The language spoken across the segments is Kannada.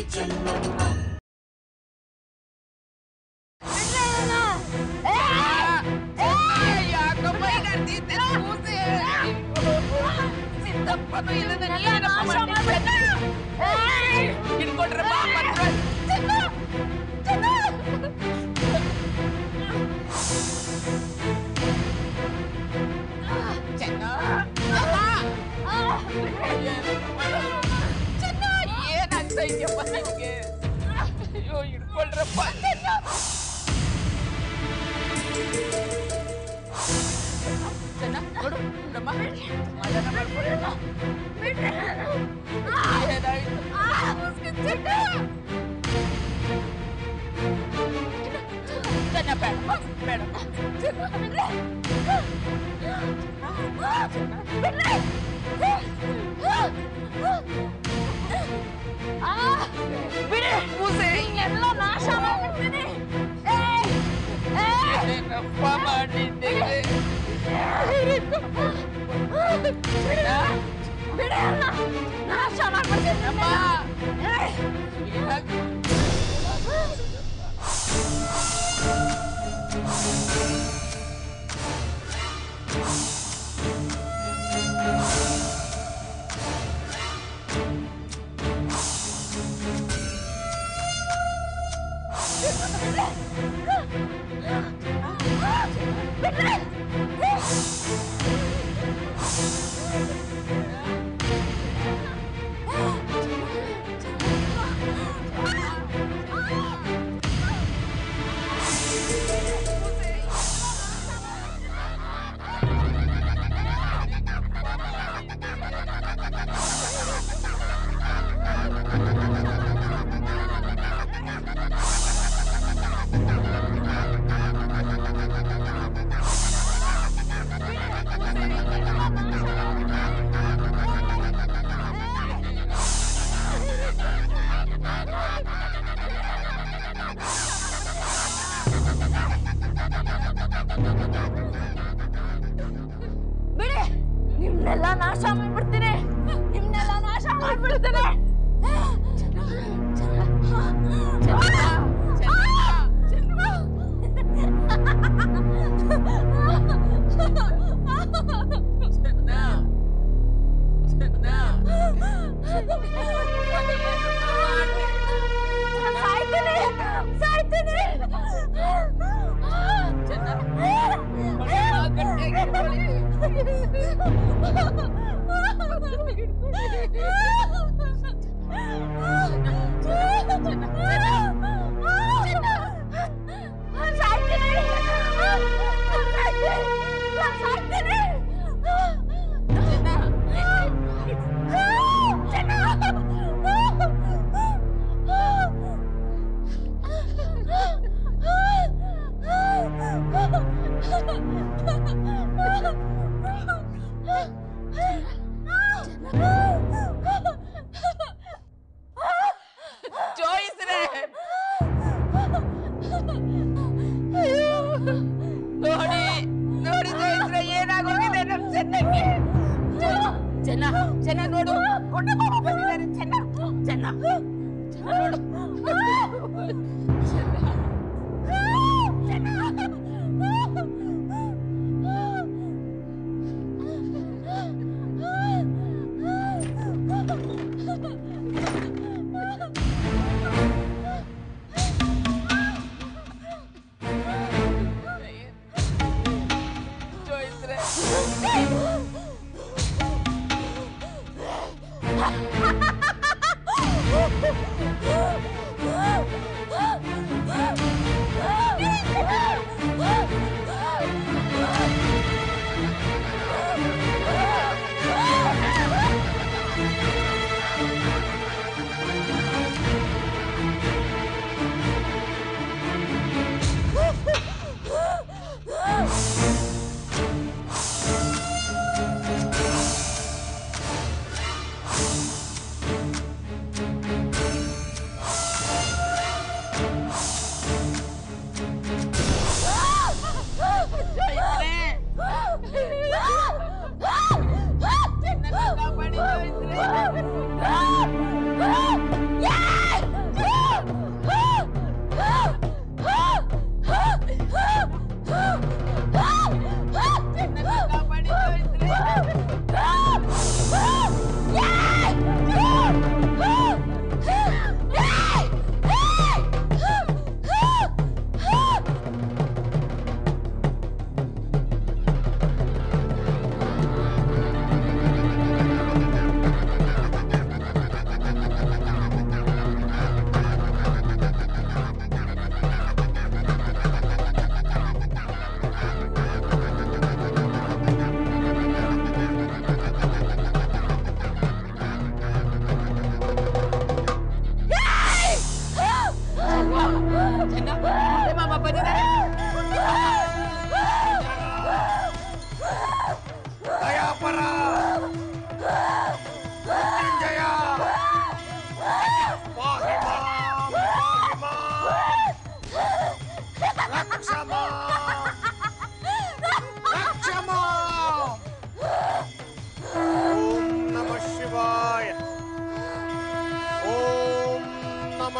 ಯಾಕಮ್ಮ ಈಗ ಅರ್ಧಿದ್ದೆ ಕೂಸೆ? ಸಿದ್ದಪ್ಪನು ಇಲ್ಲದೆ ನೀನಪ್ಪ ಮಾಡಿದ್ದೆ. ಹಿಡ್ಕೊಂಡ್ರೆ ಬಾ ಪತ್ರ. ಚೆನ್ನ. ಚೆನ್ನ, ಏನಾಗ್ತಾ ಇದೆಯಪ್ಪ ನಿಮ್ಗೆ ಅಯ್ಯೋ ಹಿಡ್ಕೊಳ್ರಪ್ಪ ಚೆನ್ನ. ಚೆನ್ನ, ನೋಡು ನೋಡಮ್ಮ. ಸಮಾಧಾನ ಮಾಡ್ಕೊಳ್ಳೋಣ. ಏನಾಯ್ತು? ಚೆನ್ನ, ಬೇಡಮ್ಮ, ಬೇಡಮ್ಮ. ಬಿಡಿ ಕೂಸೆ, ಎಲ್ಲ ನಾಶ ಮಾಡ್ಬಿಡ್ತೀನಿ ಏನಪ್ಪ ಮಾಡಿದ್ದೇವೆ ಬಿಡಿ ಅಲ್ಲ ನಾಶ ಮಾಡ್ಬಿಡ್ತೀನಿ ಅಮ್ಮ ಏನಾಗ್ತಾ ಬಿಡಿ ನಿಮ್ನೆಲ್ಲ ನಾಶ ಮಾಡ್ಬಿಡ್ತೀನಿ ನಿಮ್ನೆಲ್ಲ ನಾಶ ಮಾಡ್ಬಿಡ್ತೀನಿ ಸಾಯ್ತೀನಿ ಸಾಯ್ತೀನಿ ಜೋಯಿಸ್ರೆ ನೋಡಿ ನೋಡಿ ಜೋಯಿಸ್ರೆ ಏನಾಗೋಗಿದೆ ನಮ್ ಚೆನ್ನಕ್ಕೆ ಚೆನ್ನ ಚೆನ್ನ ನೋಡು ಕೊಂಡ ಬಾಬಾ ಬಂದಿದ್ದಾರೆ ಚೆನ್ನ ಚೆನ್ನ ಚೆನ್ನ ನೋಡು ಚೆನ್ನ ಜೋಯಿಸ್ರೆ Ah!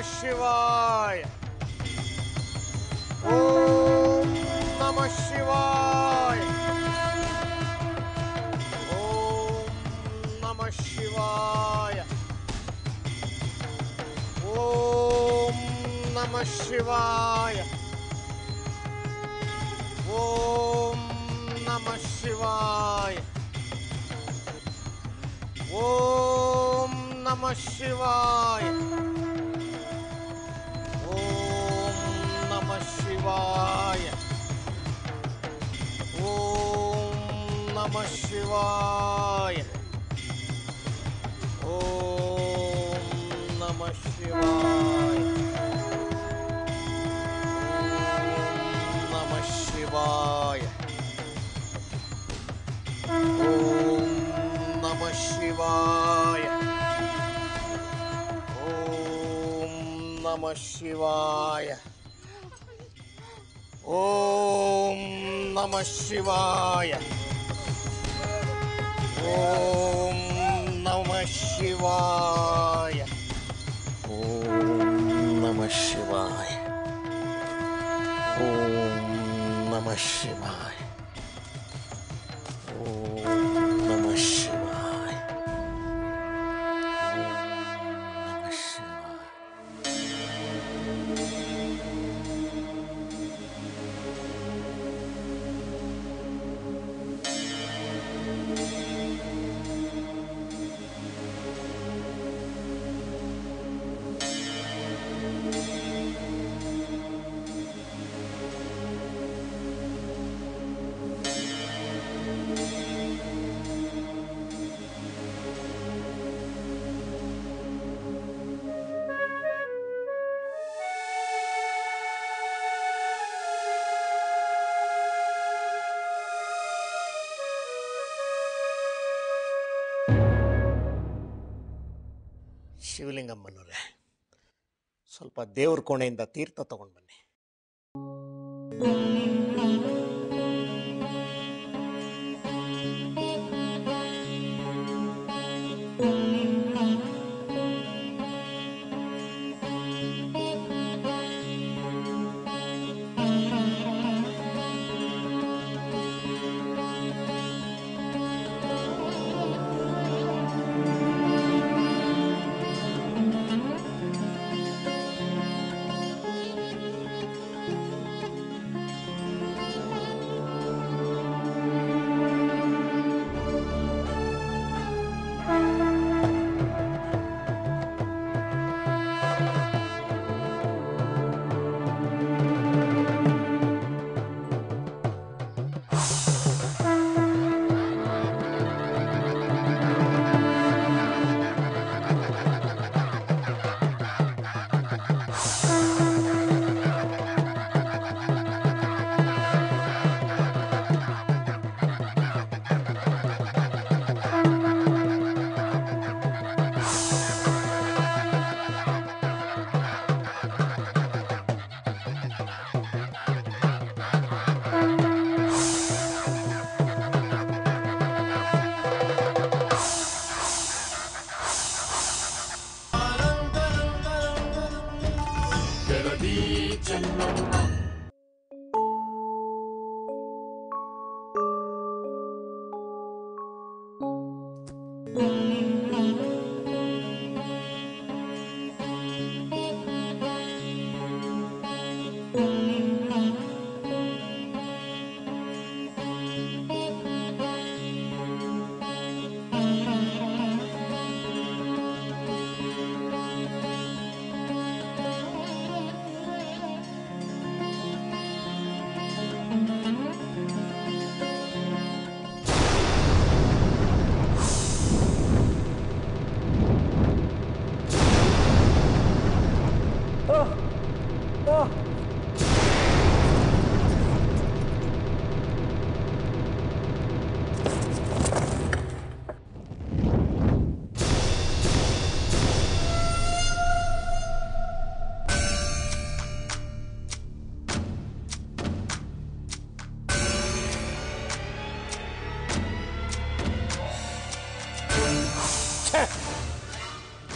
ಶಿವಾಯ ಓಂ ನಮ ಶಿವಾಯ ಓಂ ನಮ ಶಿವಾಯ ಓಂ ನಮ ಶಿವಾಯ ಓಂ ನಮ ಶಿವಾಯ ಓಂ ನಮ ಶಿವಾಯ ಓಂ ನಮ ಶಿವಾಯ ಓಂ ನಮ ಶಿವಾಯ ಓಂ ನಮ ಶಿವಾಯ ನಮ ಶಿವಾಯ ಓಂ ನಮ ಶಿವಾಯ ಓಂ ನಮ ಶಿವಾಯ ಓಂ ನಮ ಶಿವಾಯ ಓಂ ನಮ ಶಿವಾಯ ಓಂ ನಮ ಶಿವಾಯ ಓಂ ನಮ ಶಿವಾಯ ಓಂ ನಮ ಶಿವಾಯ ಓಂ ನಮ ಶಿವಾಯ ಶಿವಲಿಂಗಮ್ಮನವರೇ ಸ್ವಲ್ಪ ದೇವ್ರ ಕೋಣೆಯಿಂದ ತೀರ್ಥ ತಗೊಂಡು ಬನ್ನಿ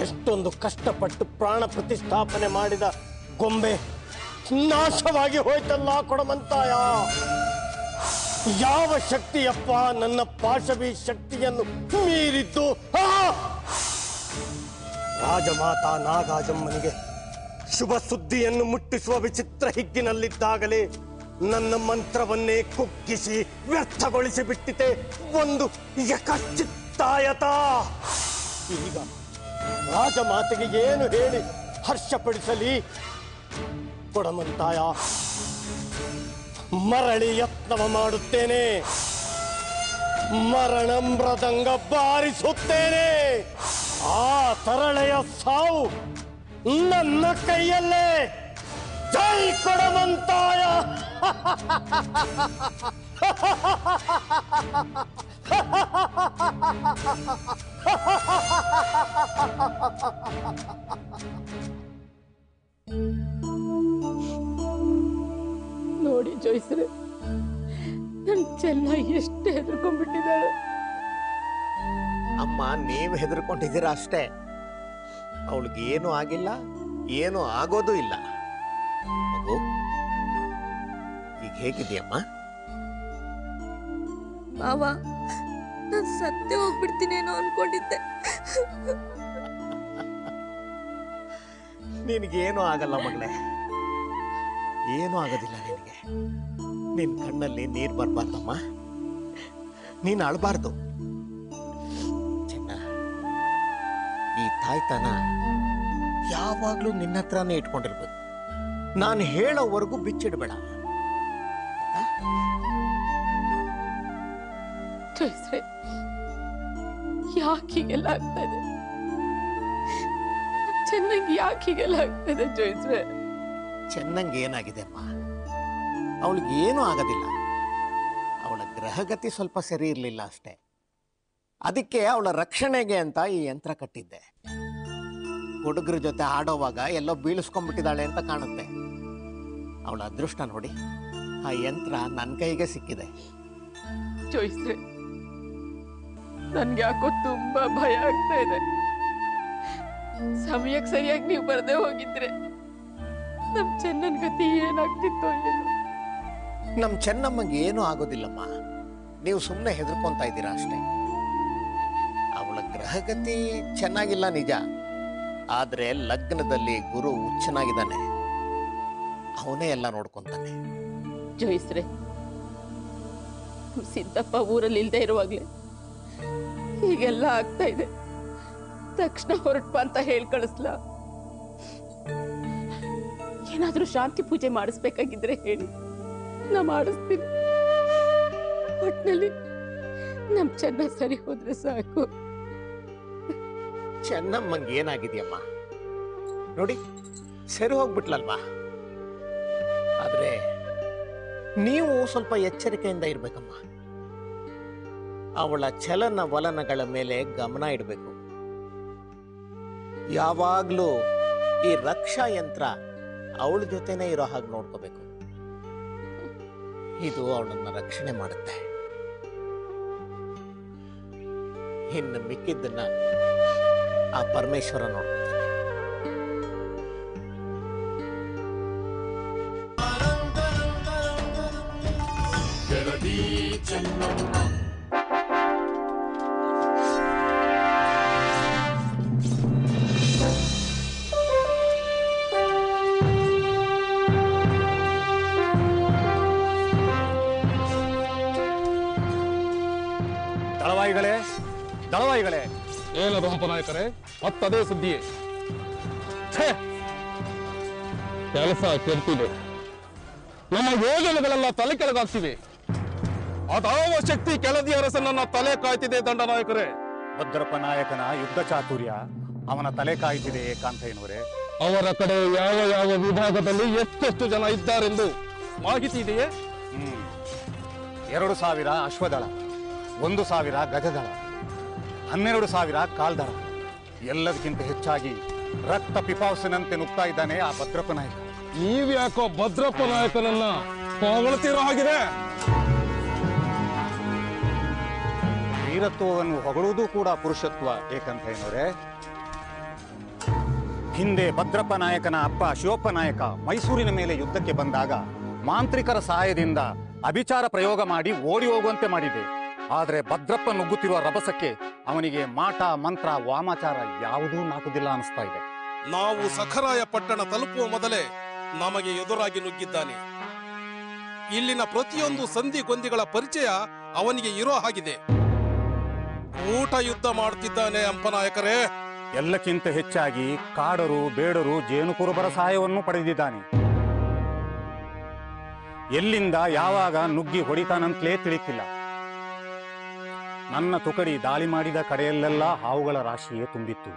ಎಷ್ಟೊಂದು ಕಷ್ಟಪಟ್ಟು ಪ್ರಾಣ ಪ್ರತಿಷ್ಠಾಪನೆ ಮಾಡಿದ ಗೊಂಬೆ ನಾಶವಾಗಿ ಹೋಯ್ತಲ್ಲ ಕೊಡಮಂತಾಯ ಯಾವ ಶಕ್ತಿಯಪ್ಪ ನನ್ನ ಪಾಶವಿ ಶಕ್ತಿಯನ್ನು ಮೀರಿದ್ದು ಆ! ರಾಜಮಾತಾ ನಾಗಾಜಮ್ಮನಿಗೆ ಶುಭ ಸುದ್ದಿಯನ್ನು ಮುಟ್ಟಿಸುವ ವಿಚಿತ್ರ ಹಿಗ್ಗಿನಲ್ಲಿದ್ದಾಗಲೇ ನನ್ನ ಮಂತ್ರವನ್ನೇ ಕುಗ್ಗಿಸಿ ವ್ಯರ್ಥಗೊಳಿಸಿ ಬಿಟ್ಟಿತೆ ಒಂದು ಯಕಚಿತ್ತಾಯತ ಈಗ ರಾಜಮಾತೆಗೆ ಏನು ಹೇಳಿ ಹರ್ಷಪಡಿಸಲಿ ಕೊಡಮಂತಾಯ ಮರಳಿ ಯತ್ನವ ಮಾಡುತ್ತೇನೆ ಮರಣ ಮೃದಂಗ ಬಾರಿಸುತ್ತೇನೆ ಆ ತರಳೆಯ ಸಾವು ನನ್ನ ಕೈಯಲ್ಲೇ ಜೈ ಕೊಡಮಂತಾಯ ನೋಡಿ ಜೋಯಿಸ್ರೆ ನನ್ ಚೆನ್ನ ಎಷ್ಟು ಹೆದರ್ಕೊಂಡ್ಬಿಟ್ಟಿದ್ದಾಳೆ ಅಮ್ಮ ನೀವು ಹೆದರ್ಕೊಂಡಿದ್ದೀರಾ ಅಷ್ಟೇ ಅವಳಿಗೆ ಏನು ಆಗಿಲ್ಲ ಏನು ಆಗೋದು ಇಲ್ಲ ಮಗು ಈಗ ಹೇಗಿದೆಯಮ್ಮ ಮಾವ ನಾನ್ ಸತ್ತೇ ಹೋಗ್ಬಿಡ್ತೀನೇನೋ ಅನ್ಕೊಂಡಿದ್ದೆ ನಿನಗೇನು ಆಗಲ್ಲ ಮಗಳೇ ಏನೂ ಆಗೋದಿಲ್ಲ ನಿನಗೆ ನಿನ್ ಕಣ್ಣಲ್ಲಿ ನೀರು ಬರಬಾರ್ದಮ್ಮ ನೀನು ಅಳಬಾರ್ದು ಚೆನ್ನ ಈ ತಾಯ್ತನ ಯಾವಾಗ್ಲೂ ನಿನ್ನ ಹತ್ರನೇ ಇಟ್ಕೊಂಡಿರ್ಬೇಕು ನಾನು ಹೇಳೋವರೆಗೂ ಬಿಚ್ಚಿಡ್ಬೇಡ ಆಯ್ತಾ? ಜೋಯಿಸ್ರೆ ಯಾಕೆ ಹೀಗೆಲ್ಲ ಆಗ್ತಾ ಇದೆ ಚೆನ್ನಾಗಿ ಯಾಕೆ ಹೀಗೆಲ್ಲ ಆಗ್ತಾ ಇದೆ ಜೋಯಿಸ್ರೆ ಚೆನ್ನಂಗೆ ಏನಾಗಿದೆ ಅಮ್ಮ ಅವಳಿಗೆ ಏನೂ ಆಗೋದಿಲ್ಲ ಅವಳ ಗ್ರಹಗತಿ ಸ್ವಲ್ಪ ಸರಿ ಇರಲಿಲ್ಲ ಅಷ್ಟೇ ಅದಕ್ಕೆ ಅವಳ ರಕ್ಷಣೆಗೆ ಅಂತ ಈ ಯಂತ್ರ ಕಟ್ಟಿದ್ದೆ ಹುಡುಗರ ಜೊತೆ ಆಡೋವಾಗ ಎಲ್ಲೋ ಬೀಳಿಸ್ಕೊಂಡ್ಬಿಟ್ಟಿದ್ದಾಳೆ ಅಂತ ಕಾಣುತ್ತೆ ಅವಳ ಅದೃಷ್ಟ ನೋಡಿ ಆ ಯಂತ್ರ ನನ್ನ ಕೈಗೆ ಸಿಕ್ಕಿದೆ ಜೋಯಿಸ್ರೆ ನನ್ಗೆ ಯಾಕೋ ತುಂಬಾ ಭಯ ಆಗ್ತಾ ಇದೆ ಸಮಯಕ್ಕೆ ಸರಿಯಾಗಿ ನೀವು ಬರದೇ ಹೋಗಿದ್ರೆ ನಮ್ ಚೆನ್ನನ್ ಗತಿ ಏನಾಗ್ತಿತ್ತೋ ಏನು ನಮ್ಮ ಚೆನ್ನಮ್ಮಂಗೆ ಏನೂ ಆಗೋದಿಲ್ಲಮ್ಮ ನೀವು ಸುಮ್ಮನೆ ಹೆದರ್ಕೊಂತ ಇದ್ದೀರಾ ಅಷ್ಟೇ ಅವಳ ಗ್ರಹಗತಿ ಚೆನ್ನಾಗಿಲ್ಲ ನಿಜ ಆದ್ರೆ ಲಗ್ನದಲ್ಲಿ ಗುರು ಹುಚ್ಚನಾಗಿದ್ದಾನೆ ಅವನೇ ಎಲ್ಲ ನೋಡ್ಕೊಂತಾನೆ ಜೋಯಿಸ್ರೆ ನಮ್ ಸಿದ್ದಪ್ಪ ಊರಲ್ಲಿ ಇಲ್ದೇ ಇರುವಾಗ್ಲೇ ಹೀಗೆಲ್ಲ ಆಗ್ತಾ ಇದೆ ತಕ್ಷಣ ಹೊರಟ್ಪ ಅಂತ ಹೇಳ್ ಕಳಿಸ್ಲ ಏನಾದ್ರೂ ಶಾಂತಿ ಪೂಜೆ ಮಾಡಿಸ್ಬೇಕಾಗಿದ್ರೆ ಹೇಳಿ ನಾ ಮಾಡಿಸ್ತೀನಿ ಒಟ್ನಲ್ಲಿ ನಮ್ ಚೆನ್ನ ಸರಿ ಹೋದ್ರೆ ಸಾಕು ಚೆನ್ನಮ್ಮಂಗೆ ಏನಾಗಿದೆಯಮ್ಮ ನೋಡಿ ಸರಿ ಹೋಗ್ಬಿಟ್ಲಲ್ವಾ ಆದ್ರೆ ನೀವು ಸ್ವಲ್ಪ ಎಚ್ಚರಿಕೆಯಿಂದ ಇರ್ಬೇಕಮ್ಮ ಅವಳ ಚಲನ ವಲನಗಳ ಮೇಲೆ ಗಮನ ಇಡಬೇಕು ಯಾವಾಗ್ಲೂ ಈ ರಕ್ಷಾ ಯಂತ್ರ ಅವಳ ಜೊತೆನೇ ಇರೋ ಹಾಗೆ ನೋಡ್ಕೋಬೇಕು ಇದು ಅವಳನ್ನ ರಕ್ಷಣೆ ಮಾಡುತ್ತೆ ಇನ್ನು ಮಿಕ್ಕಿದ್ದನ್ನ ಆ ಪರಮೇಶ್ವರ ನೋಡ್ಕೊತಾನೆ ದಳವಾಯಿಗಳೇ ದಳವಾಯಿಗಳೇ ಏನದು ಹಂಪ ನಾಯಕರೇ ಮತ್ತದೇ ಸುದ್ದಿಯೇ ಛೇ ಕೆಲಸ ಕೆಡ್ತಿದೆ ನಮ್ಮ ಯೋಜನೆಗಳೆಲ್ಲ ತಲೆ ಕೆಳಗಾಗ್ತಿವೆ ಅದಾವ ಶಕ್ತಿ ಕೆಳದಿ ಅರಸನನ್ನ ತಲೆ ಕಾಯ್ತಿದೆ ದಂಡನಾಯಕರೇ ಭದ್ರಪ್ಪ ನಾಯಕನ ಯುದ್ಧ ಚಾತುರ್ಯ ಅವನ ತಲೆ ಕಾಯ್ತಿದೆ ಏಕಾಂತಯ್ಯನವರೇ ಅವರ ಕಡೆ ಯಾವ ಯಾವ ವಿಭಾಗದಲ್ಲಿ ಎಷ್ಟೆಷ್ಟು ಜನ ಇದ್ದಾರೆಂದು ಮಾಹಿತಿ ಇದೆಯೇ ಹ್ಮ್ ಎರಡು ಸಾವಿರ ಅಶ್ವದಳ ಒಂದು ಸಾವಿರ ಗಜದಳ ಹನ್ನೆರಡು ಸಾವಿರ ಕಾಲ್ದಳ ಎಲ್ಲದಕ್ಕಿಂತ ಹೆಚ್ಚಾಗಿ ರಕ್ತ ಪಿಪಾಸನಂತೆ ನುಗ್ತಾ ಇದ್ದಾನೆ ಆ ಭದ್ರಪ್ಪ ನಾಯಕ ನೀವ್ಯಾಕೋ ಭದ್ರಪ್ಪ ನಾಯಕನನ್ನ ಹೊಗಳ್ತಿರೋ ಹಾಗಿದೆ ವೀರತ್ವವನ್ನು ಹೊಗಳುವುದು ಕೂಡ ಪುರುಷತ್ವ ಏಕಂತಯ್ಯನವರೇ ಹಿಂದೆ ಭದ್ರಪ್ಪ ನಾಯಕನ ಅಪ್ಪ ಶಿವಪ್ಪ ನಾಯಕ ಮೈಸೂರಿನ ಮೇಲೆ ಯುದ್ಧಕ್ಕೆ ಬಂದಾಗ ಮಾಂತ್ರಿಕರ ಸಹಾಯದಿಂದ ಅಭಿಚಾರ ಪ್ರಯೋಗ ಮಾಡಿ ಓಡಿ ಹೋಗುವಂತೆ ಮಾಡಿದೆ ಆದರೆ ಭದ್ರಪ್ಪ ನುಗ್ಗುತ್ತಿರುವ ರಭಸಕ್ಕೆ ಅವನಿಗೆ ಮಾಟ ಮಂತ್ರ ವಾಮಾಚಾರ ಯಾವುದೂ ನಾಕುದಿಲ್ಲ ಅನಿಸ್ತಾ ಇದೆ ನಾವು ಸಖರಾಯ ಪಟ್ಟಣ ತಲುಪುವ ಮೊದಲೇ ನಮಗೆ ಎದುರಾಗಿ ನುಗ್ಗಿದ್ದಾನೆ ಇಲ್ಲಿನ ಪ್ರತಿಯೊಂದು ಸಂಧಿ ಗೊಂದಿಗಳ ಪರಿಚಯ ಅವನಿಗೆ ಇರೋ ಹಾಗಿದೆ ಊಟ ಯುದ್ಧ ಮಾಡ್ತಿದ್ದಾನೆ ಅಂಪನಾಯಕರೇ ಎಲ್ಲಕ್ಕಿಂತ ಹೆಚ್ಚಾಗಿ ಕಾಡರು ಬೇಡರು ಜೇನುಕುರುಬರ ಸಹಾಯವನ್ನು ಪಡೆದಿದ್ದಾನೆ ಎಲ್ಲಿಂದ ಯಾವಾಗ ನುಗ್ಗಿ ಹೊಡಿತಾನಂತಲೇ ತಿಳಿತಿಲ್ಲ ನನ್ನ ತುಕಡಿ ದಾಳಿ ಮಾಡಿದ ಕಡೆಯಲ್ಲೆಲ್ಲ ಹಾವುಗಳ ರಾಶಿಯೇ ತುಂಬಿತ್ತು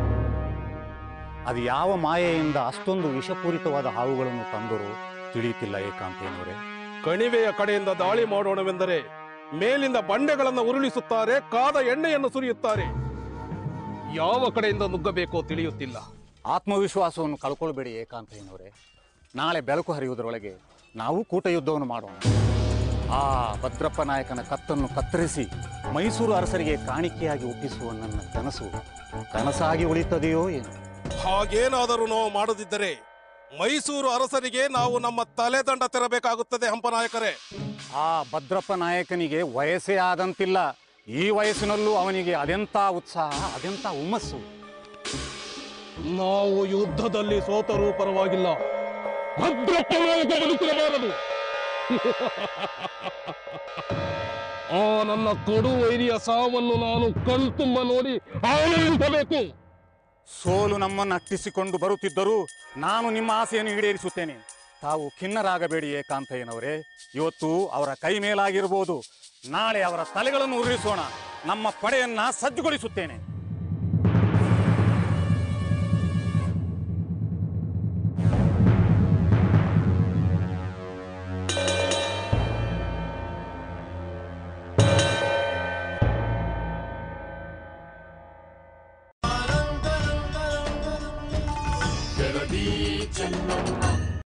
ಅದು ಯಾವ ಮಾಯೆಯಿಂದ ಅಷ್ಟೊಂದು ವಿಷಪೂರಿತವಾದ ಹಾವುಗಳನ್ನು ತಂದರು ತಿಳಿಯುತ್ತಿಲ್ಲ ಏಕಾಂತೇನವರೇ ಕಣಿವೆಯ ಕಡೆಯಿಂದ ದಾಳಿ ಮಾಡೋಣವೆಂದರೆ ಮೇಲಿಂದ ಬಂಡೆಗಳನ್ನು ಉರುಳಿಸುತ್ತಾರೆ ಕಾದ ಎಣ್ಣೆಯನ್ನು ಸುರಿಯುತ್ತಾರೆ ಯಾವ ಕಡೆಯಿಂದ ನುಗ್ಗಬೇಕೋ ತಿಳಿಯುತ್ತಿಲ್ಲ ಆತ್ಮವಿಶ್ವಾಸವನ್ನು ಕಳ್ಕೊಳ್ಬೇಡಿ ಏಕಾಂತಯ್ಯನವರೇ ನಾಳೆ ಬೆಳಕು ಹರಿಯುವುದರೊಳಗೆ ನಾವು ಕೂಟ ಯುದ್ಧವನ್ನು ಮಾಡೋಣ ಆ ಭದ್ರಪ್ಪ ನಾಯಕನ ಕತ್ತನ್ನು ಕತ್ತರಿಸಿ ಮೈಸೂರು ಅರಸರಿಗೆ ಕಾಣಿಕೆಯಾಗಿ ಒಪ್ಪಿಸುವ ನನ್ನ ಕನಸು ಕನಸಾಗಿ ಉಳಿತದೆಯೋ ಏನು ಹಾಗೇನಾದರೂ ನಾವು ಮಾಡದಿದ್ದರೆ ಮೈಸೂರು ಅರಸರಿಗೆ ನಾವು ನಮ್ಮ ತಲೆದಂಡ ತೆರಬೇಕಾಗುತ್ತದೆ ಹಂಪನಾಯಕರೇ ಆ ಭದ್ರಪ್ಪ ನಾಯಕನಿಗೆ ವಯಸ್ಸೇ ಆದಂತಿಲ್ಲ ಈ ವಯಸ್ಸಿನಲ್ಲೂ ಅವನಿಗೆ ಅದೆಂಥ ಉತ್ಸಾಹ ಅದೆಂಥ ಹುಮ್ಮಸ್ಸು ನಾವು ಯುದ್ಧದಲ್ಲಿ ಸೋತರೂ ಪರವಾಗಿಲ್ಲ ಭದ್ರಪ್ಪ ನಾಯಕ ಬದುಕಿರಬಾರದು ಆ ನನ್ನ ಕೊಡು ವೈರಿಯ ಸಾವನ್ನು ನಾನು ಕಣ್ತುಂಬ ನೋಡಿ ಆನಂದಿಸಬೇಕು ಸೋಲು ನಮ್ಮನ್ನು ಅಟ್ಟಿಸಿಕೊಂಡು ಬರುತ್ತಿದ್ದರೂ ನಾನು ನಿಮ್ಮ ಆಸೆಯನ್ನು ಈಡೇರಿಸುತ್ತೇನೆ ತಾವು ಖಿನ್ನರಾಗಬೇಡಿ ಏಕಾಂತಯ್ಯನವರೇ ಇವತ್ತು ಅವರ ಕೈ ಮೇಲಾಗಿರ್ಬೋದು ನಾಳೆ ಅವರ ತಲೆಗಳನ್ನು ಉರುಳಿಸೋಣ ನಮ್ಮ ಪಡೆಯನ್ನ ಸಜ್ಜುಗೊಳಿಸುತ್ತೇನೆ